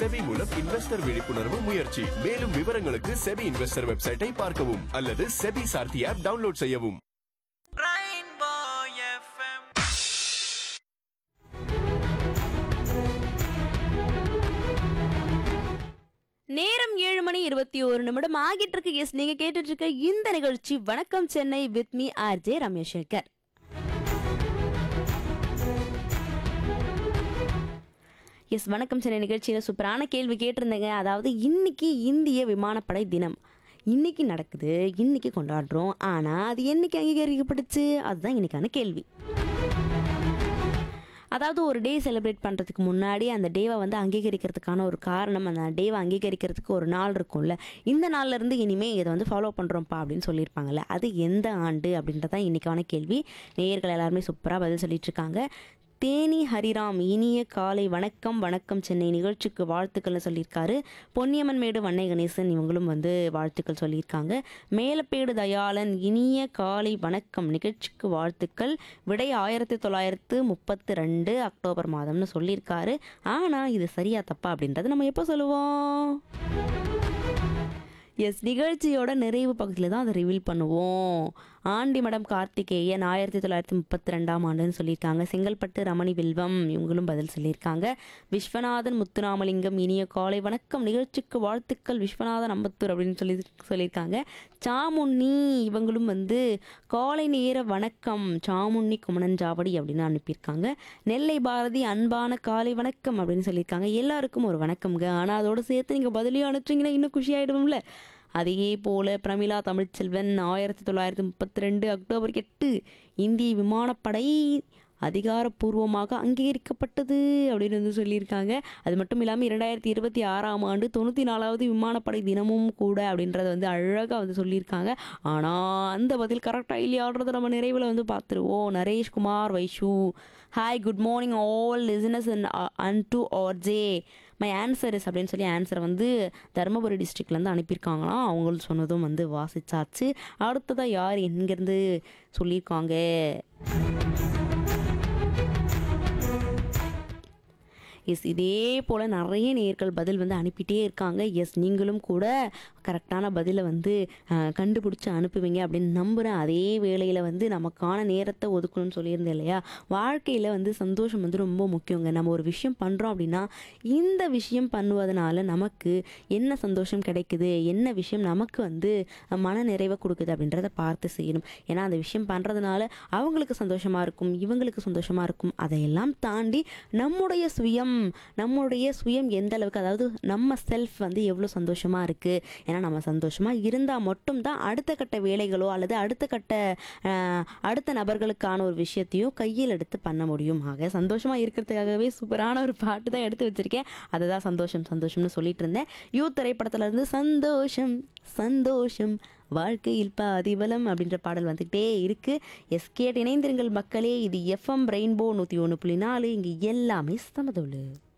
SEBI மூலம் investor விழிப்புணர்வு முயற்சி மேலும் விவரங்களுக்கு செபி இன்வெஸ்டர் வெப்சைட்டை பார்க்கவும் அல்லது செபி சார்த்தி ஆப் டவுன்லோட் செய்யவும் Rainbow FM. நேரம் ஏழு மணி இருபத்தி ஒரு நிமிடம் ஆகிட்டு இருக்கு எஸ் நீங்க கேட்டுட்டு இருக்க இந்த நிகழ்ச்சி Vanakkam Chennai with me R J Ramesh Sekar S Vanakkam Chennai நிகழ்ச்சியில் சூப்பரான கேள்வி கேட்டிருந்தேங்க அதாவது இன்னைக்கு இந்திய விமானப்படை தினம் இன்னைக்கு நடக்குது இன்னைக்கு கொண்டாடுறோம் ஆனால் அது என்னைக்கு அங்கீகரிக்கப்பட்டுச்சு அதுதான் இன்னைக்கான கேள்வி அதாவது ஒரு டே செலிப்ரேட் பண்ணுறதுக்கு முன்னாடி அந்த டேவை வந்து அங்கீகரிக்கிறதுக்கான ஒரு காரணம் அந்த டேவை அங்கீகரிக்கிறதுக்கு ஒரு நாள் இருக்கும்ல இந்த நாள்ல இருந்து இனிமேல் இதை வந்து ஃபாலோ பண்ணுறோம்ப்பா அப்படின்னு சொல்லியிருப்பாங்கல்ல அது எந்த ஆண்டு அப்படின்றதான் இன்றைக்கான கேள்வி நேயர்கள் எல்லாருமே சூப்பராக பதில் சொல்லிட்டு இருக்காங்க தேனி ஹரிராம் இனிய காலை வணக்கம் வணக்கம் சென்னை நிகழ்ச்சிக்கு வாழ்த்துக்கள்னு சொல்லியிருக்காரு பொன்னியம்மன் மேடு வண்ணை கணேசன் இவங்களும் வந்து வாழ்த்துக்கள் சொல்லியிருக்காங்க மேலப்பேடு தயாளன் இனிய காலை வணக்கம் நிகழ்ச்சிக்கு வாழ்த்துக்கள் விடை ஆயிரத்தி தொள்ளாயிரத்து முப்பத்தி ரெண்டு அக்டோபர் மாதம்னு சொல்லியிருக்காரு ஆனால் இது சரியா தப்பா அப்படின்றத நம்ம எப்போ சொல்லுவோம் எஸ் நிகழ்ச்சியோட நிறைவு பகுதியில் தான் அதை ரிவீல் பண்ணுவோம் ஆண்டி மடம் கார்த்திகேயன் ஆயிரத்தி தொள்ளாயிரத்தி முப்பத்தி ரெண்டாம் ஆண்டுன்னு சொல்லியிருக்காங்க செங்கல்பட்டு ரமணி வில்வம் இவங்களும் பதில் சொல்லியிருக்காங்க விஸ்வநாதன் முத்துராமலிங்கம் இனிய காலை வணக்கம் நிகழ்ச்சிக்கு வாழ்த்துக்கள் விஸ்வநாதன் அம்பத்தூர் அப்படின்னு சொல்லி சொல்லியிருக்காங்க சாமுண்ணி இவங்களும் வந்து காலை நேர வணக்கம் சாமுண்ணி குமணன் ஜாவடி அப்படின்னு அனுப்பியிருக்காங்க நெல்லை பாரதி அன்பான காலை வணக்கம் அப்படின்னு சொல்லியிருக்காங்க எல்லாருக்கும் ஒரு வணக்கம்ங்க ஆனால் அதோட சேர்த்து நீங்கள் பதிலையும் அனுப்பிச்சிங்கன்னா இன்னும் குஷியாயிடுவோம்ல அதே போல பிரமிளா தமிழ்ச்செல்வன் ஆயிரத்தி தொள்ளாயிரத்தி முப்பத்தி ரெண்டு அக்டோபர் எட்டு இந்திய விமானப்படை அதிகாரப்பூர்வமாக அங்கீகரிக்கப்பட்டது அப்படின்னு வந்து சொல்லியிருக்காங்க அது மட்டும் இல்லாமல் இரண்டாயிரத்தி இருபத்தி ஆறாம் ஆண்டு தொண்ணூற்றி நாலாவது விமானப்படை தினமும் கூட அப்படின்றத வந்து அழகாக வந்து சொல்லியிருக்காங்க ஆனால் அந்த பதில் கரெக்டாக இல்லையாடுறத நம்ம நிறைவில் வந்து பார்த்துருவோம் Nareshkumar Vaishu hi good morning all listeners and to R J my answer is அப்படின்னு சொல்லி ஆன்சரை வந்து தருமபுரி டிஸ்ட்ரிக்ட்லேருந்து அனுப்பியிருக்காங்களாம் அவங்களும் சொன்னதும் வந்து வாசிச்சாச்சு அடுத்ததாக யார் எங்கேருந்து சொல்லியிருக்காங்க எஸ் இதே போல் நிறைய நேர்கள் பதில் வந்து அனுப்பிட்டே இருக்காங்க எஸ் நீங்களும் கூட கரெக்டான பதிலை வந்து அஹ், கண்டுபிடிச்சு அனுப்புவீங்க அப்படின்னு நம்புகிறேன் அதே வேளையில் வந்து நமக்கான நேரத்தை ஒதுக்கணும்னு சொல்லியிருந்தேன் இல்லையா வாழ்க்கையில் வந்து சந்தோஷம் வந்து ரொம்ப முக்கியங்க நம்ம ஒரு விஷயம் பண்ணுறோம் அப்படின்னா இந்த விஷயம் பண்ணுவதனால நமக்கு என்ன சந்தோஷம் கிடைக்குது என்ன விஷயம் நமக்கு வந்து மன நிறைவை கொடுக்குது அப்படின்றத பார்த்து செய்யணும் ஏன்னா அந்த விஷயம் பண்ணுறதுனால அவங்களுக்கு சந்தோஷமாக இருக்கும் இவங்களுக்கு சந்தோஷமாக இருக்கும் அதையெல்லாம் தாண்டி நம்முடைய சுயம் நம்முடைய சுயம் எந்த அளவுக்கு அதாவது நம்ம செல்ஃப் வந்து எவ்வளோ சந்தோஷமாக இருக்குது ஏன்னா நம்ம சந்தோஷமாக இருந்தால் மட்டும்தான் அடுத்த கட்ட வேலைகளோ அல்லது அடுத்த கட்ட அஹ், அடுத்த நபர்களுக்கான ஒரு விஷயத்தையும் கையில் எடுத்து பண்ண முடியும் ஆக சந்தோஷமாக இருக்கிறதுக்காகவே சூப்பரான ஒரு பாட்டு தான் எடுத்து வச்சிருக்கேன் அதை தான் சந்தோஷம் சந்தோஷம்னு சொல்லிட்டு இருந்தேன் யூத் திரைப்படத்துல இருந்து சந்தோஷம் சந்தோஷம் வாழ்க்கையில் பாதிபலம் அப்படின்ற பாடல் வந்துகிட்டே இருக்கு எஸ்கேட் இணைந்திருங்கள் மக்களே இது எஃப்எம் ரெயின்போ நூற்றி ஒன்று புள்ளி நாலு இங்கே எல்லாமே சமதொழு